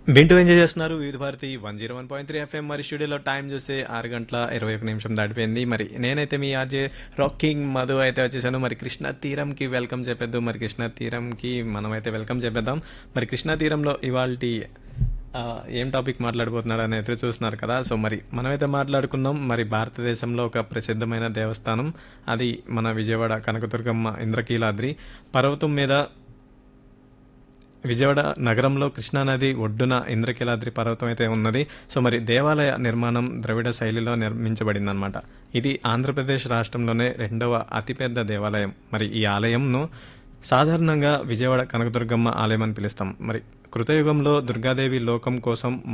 వింటూ ఎంజాయ్ చేస్తున్నారు Vividh Bharati one zero one point three FM మరి స్టూడియోలో టైం చూస్తే ఆరు గంటల ఇరవై ఒక నిమిషం దాటిపోయింది మరి నేనైతే మీ ఆర్జే రాకింగ్ మధు అయితే వచ్చేసాను మరి కృష్ణా తీరంకి వెల్కమ్ చెప్పేద్దు మరి కృష్ణా తీరంకి మనమైతే వెల్కమ్ చెప్పేద్దాం మరి కృష్ణా తీరంలో ఇవాళ ఏం టాపిక్ మాట్లాడబోతున్నాడు అని ఎదురు చూస్తున్నారు కదా సో మరి మనమైతే మాట్లాడుకున్నాం మరి భారతదేశంలో ఒక ప్రసిద్ధమైన దేవస్థానం అది మన విజయవాడ కనకదుర్గమ్మ ఇంద్రకీలాద్రి పర్వతం మీద విజయవాడ నగరంలో కృష్ణానది ఒడ్డున ఇంద్రకీలాద్రి పర్వతం అయితే ఉన్నది సో మరి దేవాలయ నిర్మాణం ద్రవిడ శైలిలో నిర్మించబడిందనమాట ఇది ఆంధ్రప్రదేశ్ రాష్ట్రంలోనే రెండవ అతిపెద్ద దేవాలయం మరి ఈ ఆలయంను సాధారణంగా విజయవాడ కనకదుర్గమ్మ ఆలయం అని పిలుస్తాం మరి కృతయుగంలో దుర్గాదేవి లోకం కోసం